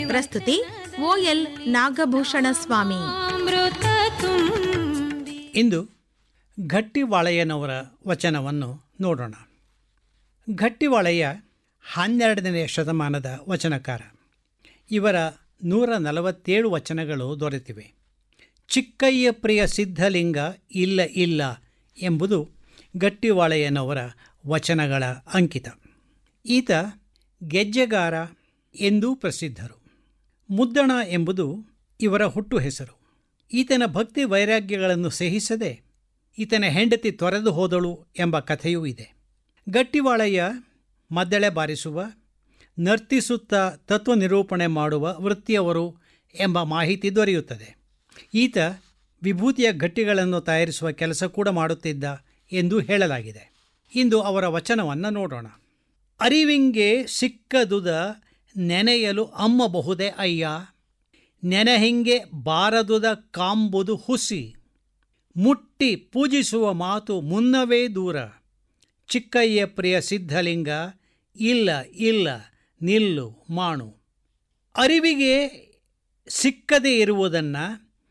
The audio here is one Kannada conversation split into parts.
ಪ್ರಸ್ತುತಿ ಓಎಲ್ ನಾಗಭೂಷಣ ಸ್ವಾಮಿ ಅಮೃತ ತುಂಬಿ ಇಂದು ಗಟ್ಟಿವಾಳೆಯನವರ ವಚನವನ್ನು ನೋಡೋಣ ಗಟ್ಟಿವಾಳೆಯ ಹನ್ನೆರಡನೇ ಶತಮಾನದ ವಚನಕಾರ ಇವರ ನೂರ ನಲವತ್ತೇಳು ವಚನಗಳು ದೊರೆತಿವೆ ಚಿಕ್ಕಯ್ಯ ಪ್ರಿಯ ಸಿದ್ಧಲಿಂಗ ಇಲ್ಲ ಇಲ್ಲ ಎಂಬುದು ಗಟ್ಟಿವಾಳೆಯನವರ ವಚನಗಳ ಅಂಕಿತ ಈತ ಗೆಜ್ಜೆಗಾರ ಎಂದೂ ಪ್ರಸಿದ್ಧರು ಮುದ್ದಣ ಎಂಬುದು ಇವರ ಹುಟ್ಟು ಹೆಸರು ಈತನ ಭಕ್ತಿ ವೈರಾಗ್ಯಗಳನ್ನು ಸಹಿಸದೆ ಈತನ ಹೆಂಡತಿ ತೊರೆದು ಹೋದಳು ಎಂಬ ಕಥೆಯೂ ಇದೆ ಗಟ್ಟಿವಾಳಯ್ಯ ಮದ್ದಳೆ ಬಾರಿಸುವ ನರ್ತಿಸುತ್ತಾ ತತ್ವ ನಿರೂಪಣೆ ಮಾಡುವ ವೃತ್ತಿಯವರು ಎಂಬ ಮಾಹಿತಿ ದೊರೆಯುತ್ತದೆ ಈತ ವಿಭೂತಿಯ ಗಟ್ಟಿಗಳನ್ನು ತಯಾರಿಸುವ ಕೆಲಸ ಕೂಡ ಮಾಡುತ್ತಿದ್ದ ಎಂದು ಹೇಳಲಾಗಿದೆ ಇಂದು ಅವರ ವಚನವನ್ನು ನೋಡೋಣ ಅರಿವಿಂಗೆ ಸಿಕ್ಕದುದ ನೆನೆಯಲು ಅಮ್ಮಬಹುದೇ ಅಯ್ಯ ನೆನಹಿಂಗೆ ಬಾರದುದ ಕಾಂಬುದು ಹುಸಿ ಮುಟ್ಟಿ ಪೂಜಿಸುವ ಮಾತು ಮುನ್ನವೇ ದೂರ ಚಿಕ್ಕಯ್ಯ ಪ್ರಿಯ ಸಿದ್ಧಲಿಂಗ ಇಲ್ಲ ಇಲ್ಲ ನಿಲ್ಲು ಮಾಣು ಅರಿವಿಗೆ ಸಿಕ್ಕದೇ ಇರುವುದನ್ನು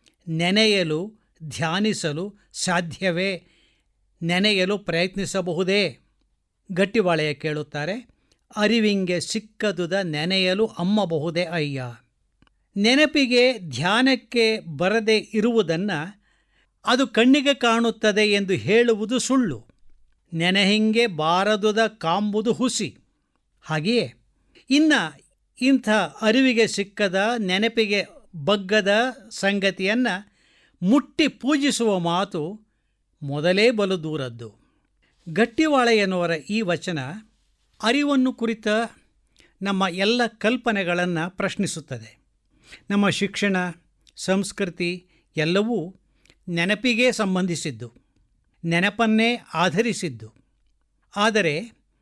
ನೆನೆಯಲು ಧ್ಯಾನಿಸಲು ಸಾಧ್ಯವೇ ನೆನೆಯಲು ಪ್ರಯತ್ನಿಸಬಹುದೇ ಗಟ್ಟಿವಾಳೆಯ ಕೇಳುತ್ತಾರೆ ಅರಿವಿಂಗೆ ಸಿಕ್ಕದುದ ನೆನೆಯಲು ಅಮ್ಮಬಹುದೇ ಅಯ್ಯ ನೆನಪಿಗೆ ಧ್ಯಾನಕ್ಕೆ ಬರದೇ ಇರುವುದನ್ನು ಅದು ಕಣ್ಣಿಗೆ ಕಾಣುತ್ತದೆ ಎಂದು ಹೇಳುವುದು ಸುಳ್ಳು ನೆನಹಿಂಗೆ ಬಾರದುದ ಕಾಂಬುದು ಹುಸಿ ಹಾಗೆಯೇ ಇನ್ನು ಇಂಥ ಅರಿವಿಗೆ ಸಿಕ್ಕದ ನೆನಪಿಗೆ ಬಗ್ಗದ ಸಂಗತಿಯನ್ನು ಮುಟ್ಟಿ ಪೂಜಿಸುವ ಮಾತು ಮೊದಲೇ ಬಲು ದೂರದ್ದು ಗಟ್ಟಿವಾಳೆಯನವರ ಈ ವಚನ ಅರಿವನ್ನು ಕುರಿತ ನಮ್ಮ ಎಲ್ಲ ಕಲ್ಪನೆಗಳನ್ನು ಪ್ರಶ್ನಿಸುತ್ತದೆ ನಮ್ಮ ಶಿಕ್ಷಣ ಸಂಸ್ಕೃತಿ ಎಲ್ಲವೂ ನೆನಪಿಗೆ ಸಂಬಂಧಿಸಿದ್ದು ನೆನಪನ್ನೇ ಆಧರಿಸಿದ್ದು ಆದರೆ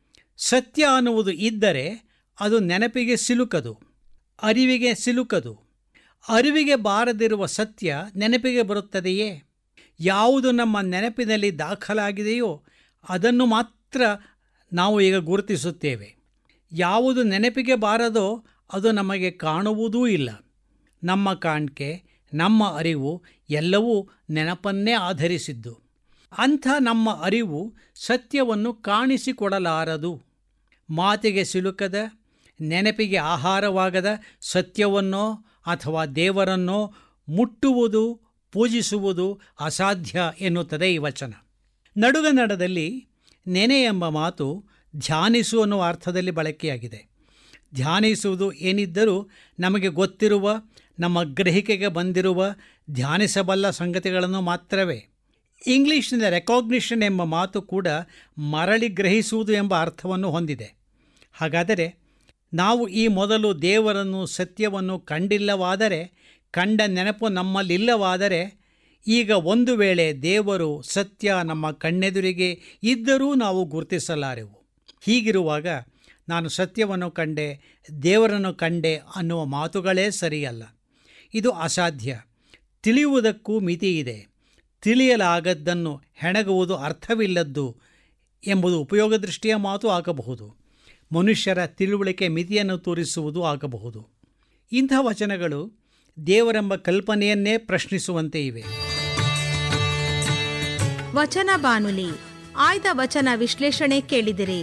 ಸತ್ಯ ಅನ್ನುವುದು ಇದ್ದರೆ ಅದು ನೆನಪಿಗೆ ಸಿಲುಕದು ಅರಿವಿಗೆ ಸಿಲುಕದು ಅರಿವಿಗೆ ಬಾರದಿರುವ ಸತ್ಯ ನೆನಪಿಗೆ ಬರುತ್ತದೆಯೇ ಯಾವುದು ನಮ್ಮ ನೆನಪಿನಲ್ಲಿ ದಾಖಲಾಗಿದೆಯೋ ಅದನ್ನು ಮಾತ್ರ ನಾವು ಈಗ ಗುರುತಿಸುತ್ತೇವೆ ಯಾವುದು ನೆನಪಿಗೆ ಬಾರದೋ ಅದು ನಮಗೆ ಕಾಣುವುದೂ ಇಲ್ಲ ನಮ್ಮ ಕಾಣಿಕೆ ನಮ್ಮ ಅರಿವು ಎಲ್ಲವೂ ನೆನಪನ್ನೇ ಆಧರಿಸಿದ್ದು ಅಂಥ ನಮ್ಮ ಅರಿವು ಸತ್ಯವನ್ನು ಕಾಣಿಸಿಕೊಡಲಾರದು ಮಾತಿಗೆ ಸಿಲುಕದ ನೆನಪಿಗೆ ಆಹಾರವಾಗದ ಸತ್ಯವನ್ನೋ ಅಥವಾ ದೇವರನ್ನೋ ಮುಟ್ಟುವುದು ಪೂಜಿಸುವುದು ಅಸಾಧ್ಯ ಎನ್ನುತ್ತದೆ ಈ ವಚನ ನಡುಗನ್ನಡದಲ್ಲಿ ನೆನೆ ಎಂಬ ಮಾತು ಧ್ಯಾನಿಸು ಅನ್ನುವ ಅರ್ಥದಲ್ಲಿ ಬಳಕೆಯಾಗಿದೆ ಧ್ಯಾನಿಸುವುದು ಏನಿದ್ದರೂ ನಮಗೆ ಗೊತ್ತಿರುವ ನಮ್ಮ ಗ್ರಹಿಕೆಗೆ ಬಂದಿರುವ ಧ್ಯಾನಿಸಬಲ್ಲ ಸಂಗತಿಗಳನ್ನು ಮಾತ್ರವೇ ಇಂಗ್ಲೀಷ್ನ ರೆಕಾಗ್ನಿಷನ್ ಎಂಬ ಮಾತು ಕೂಡ ಮರಳಿ ಗ್ರಹಿಸುವುದು ಎಂಬ ಅರ್ಥವನ್ನು ಹೊಂದಿದೆ ಹಾಗಾದರೆ ನಾವು ಈ ಮೊದಲು ದೇವರನ್ನು ಸತ್ಯವನ್ನು ಕಂಡಿಲ್ಲವಾದರೆ ಕಂಡ ನೆನಪು ನಮ್ಮಲ್ಲಿಲ್ಲವಾದರೆ ಈಗ ಒಂದು ವೇಳೆ ದೇವರು ಸತ್ಯ ನಮ್ಮ ಕಣ್ಣೆದುರಿಗೆ ಇದ್ದರೂ ನಾವು ಗುರುತಿಸಲಾರೆವು ಹೀಗಿರುವಾಗ ನಾನು ಸತ್ಯವನ್ನು ಕಂಡೆ ದೇವರನ್ನು ಕಂಡೆ ಅನ್ನುವ ಮಾತುಗಳೇ ಸರಿಯಲ್ಲ ಇದು ಅಸಾಧ್ಯ ತಿಳಿಯುವುದಕ್ಕೂ ಮಿತಿ ಇದೆ ತಿಳಿಯಲಾಗದ್ದನ್ನು ಹೆಣಗುವುದು ಅರ್ಥವಿಲ್ಲದ್ದು ಎಂಬುದು ಉಪಯೋಗ ದೃಷ್ಟಿಯ ಮಾತು ಆಗಬಹುದು ಮನುಷ್ಯರ ತಿಳುವಳಿಕೆ ಮಿತಿಯನ್ನು ತೋರಿಸುವುದು ಆಗಬಹುದು ಇಂಥ ವಚನಗಳು ದೇವರೆಂಬ ಕಲ್ಪನೆಯನ್ನೇ ಪ್ರಶ್ನಿಸುವಂತೆ ಇವೆ ವಚನ ಬಾನುಲಿ ಆಯ್ದ ವಚನ ವಿಶ್ಲೇಷಣೆ ಕೇಳಿದಿರಿ